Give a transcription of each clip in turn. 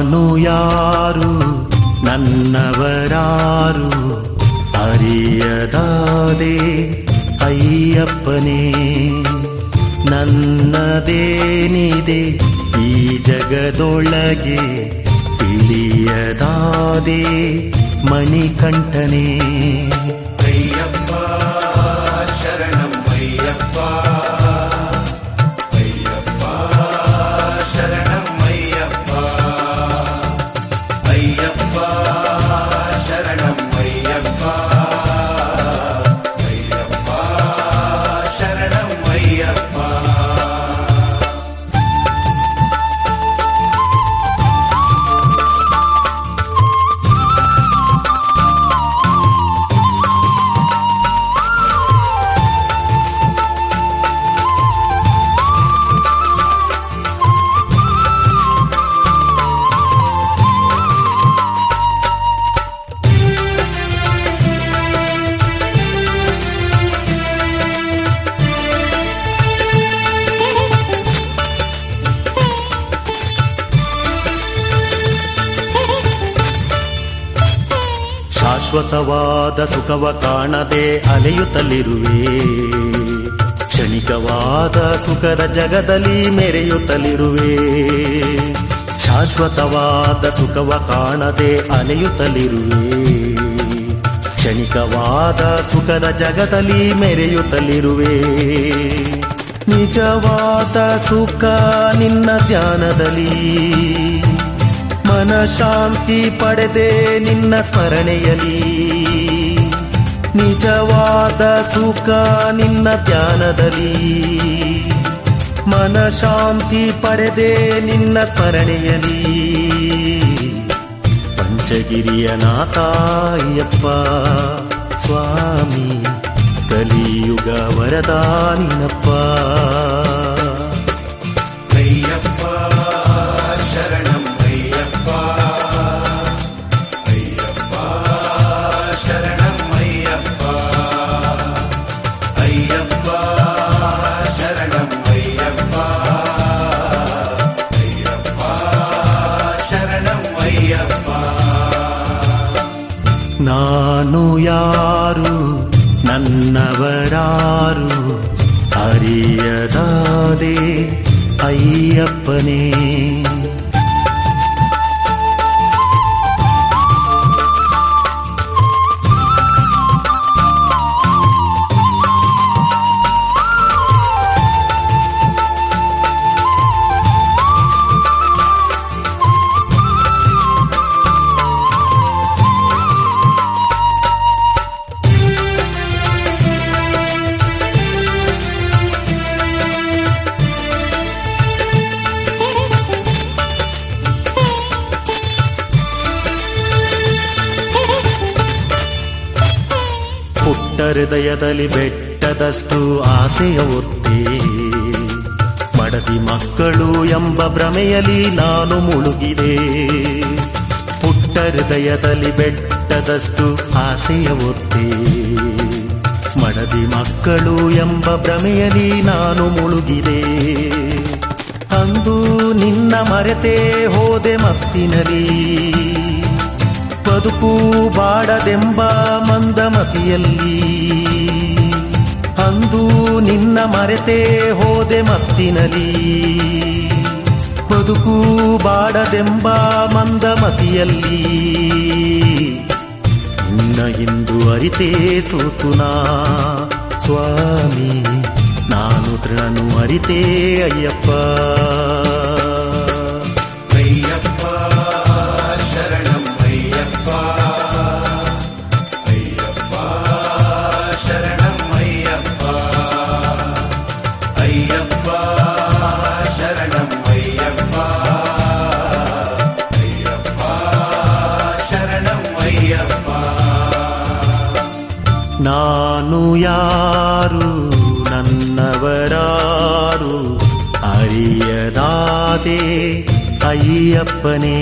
ನಾನು ಯಾರು ನನ್ನವರಾರು ಅರಿಯದಾದೆ ಅಯ್ಯಪ್ಪನೇ ನನ್ನದೇನಿದೆ ಈ ಜಗದೊಳಗೆ ತಿಳಿಯದಾದೆ ಮಣಿಕಂಠನೇ ಅಯ್ಯಪ್ಪ ಶರಣಂ ಅಯ್ಯಪ್ಪ ಅಯ್ಯಪ್ಪ ಶರಣಂ ಅಯ್ಯಪ್ಪ ಅಯ್ಯಪ್ಪ ಶರಣಂ ಅಯ್ಯಪ್ಪ ಅಯ್ಯಪ್ಪ ಶರಣಂ ಅಯ್ಯಪ್ಪ ಶಾಶ್ವತವಾದ ಸುಖವ ಕಾಣದೆ ಅಲೆಯುತ್ತಲಿರುವೆ ಕ್ಷಣಿಕವಾದ ಸುಖದ ಜಗದಲ್ಲಿ ಮೆರೆಯುತ್ತಲಿರುವೆ ಶಾಶ್ವತವಾದ ಸುಖವ ಕಾಣದೆ ಅಲೆಯುತ್ತಲಿರುವೆ ಕ್ಷಣಿಕವಾದ ಸುಖದ ಜಗದಲ್ಲಿ ಮೆರೆಯುತ್ತಲಿರುವೆ ನಿಜವಾದ ಸುಖ ನಿನ್ನ ಧ್ಯಾನದಲ್ಲಿ ಮನಶಾಂತಿ ಪಡೆದೆ ನಿನ್ನ ಸ್ಮರಣೆಯಲಿ ನಿಜವಾದ ಸುಖ ನಿನ್ನ ಧ್ಯಾನದಲ್ಲಿ ಮನಶಾಂತಿ ಪಡೆದೆ ನಿನ್ನ ಸ್ಮರಣೆಯಲಿ ಪಂಚಗಿರಿಯ ನಾಥಾಯಪ್ಪ ಸ್ವಾಮಿ ಕಲಿಯುಗ ವರದಾನಿನಪ್ಪ ಅಯ್ಯಪ್ಪ ಶರಣಂ ಅಯ್ಯಪ್ಪ ಅಯ್ಯಪ್ಪ ಶರಣಂ ಅಯ್ಯಪ್ಪ ಅಯ್ಯಪ್ಪ ಶರಣಂ ಅಯ್ಯಪ್ಪ ಅಯ್ಯಪ್ಪ ಶರಣಂ ಅಯ್ಯಪ್ಪ ನಾನು ಯಾರು ನನ್ನವರಾರು ಅರಿಯದಾದೆ ಅಯ್ಯಪ್ಪನೇ ಪುಟ್ಟ ಹೃದಯದಲ್ಲಿ ಬೆಟ್ಟದಷ್ಟು ಆಸೆಯ ಒತ್ತೆ ಮಡದಿ ಮಕ್ಕಳು ಎಂಬ ಭ್ರಮೆಯಲ್ಲಿ ನಾನು ಮುಳುಗಿದೆ ಪುಟ್ಟ ಹೃದಯದಲ್ಲಿ ಬೆಟ್ಟದಷ್ಟು ಆಸೆಯ ಒತ್ತೆ ಮಡದಿ ಮಕ್ಕಳು ಎಂಬ ಭ್ರಮೆಯಲ್ಲಿ ನಾನು ಮುಳುಗಿದೆ ಅಂದು ನಿನ್ನ ಮರೆತೇ ಹೋದೆ ಮತ್ತಿನಲಿ ಬದುಕು ಬಾಡದೆಂಬ ಮಂದಮತಿಯಲ್ಲಿ ಅಂದು ನಿನ್ನ ಮರೆತೇ ಹೋದೆ ಮತ್ತಿನಲಿ ಬದುಕು ಬಾಡದೆಂಬ ಮಂದಮತಿಯಲ್ಲಿ ನಿನ್ನ ಇಂದು ಅರಿತೇ ಸೋತುನಾ ಸ್ವಾಮಿ ನಾನು ತೃಣನು ಅರಿತೇ ಅಯ್ಯಪ್ಪ ಅಯ್ಯಪ್ಪ ಶರಣಂ ಅಯ್ಯಪ್ಪ ಅಯ್ಯಪ್ಪ ಶರಣಂ ಅಯ್ಯಪ್ಪ ಅಯ್ಯಪ್ಪ ಶರಣಂ ಅಯ್ಯಪ್ಪ ಅಯ್ಯಪ್ಪ ಶರಣಂ ಅಯ್ಯಪ್ಪ ನಾನು ಯಾರು ನನ್ನವರಾರು ಅರಿಯದಾದೆ ಅಯ್ಯಪ್ಪನೇ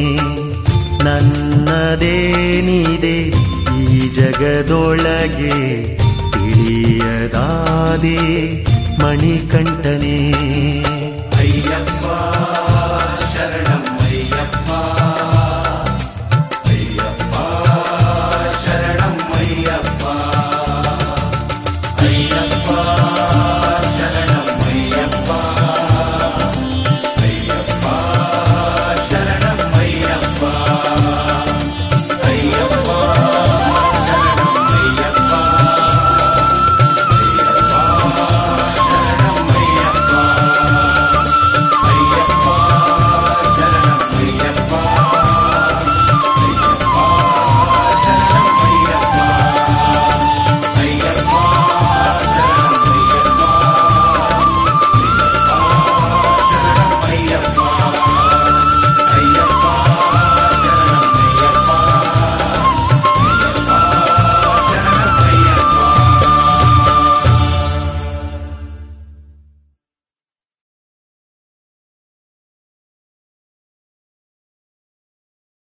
ನನ್ನದೇನಿದೆ ಈ ಜಗದೊಳಗೆ ತಿಳಿಯದಾದೆ ಮಣಿಕಂಠನೇ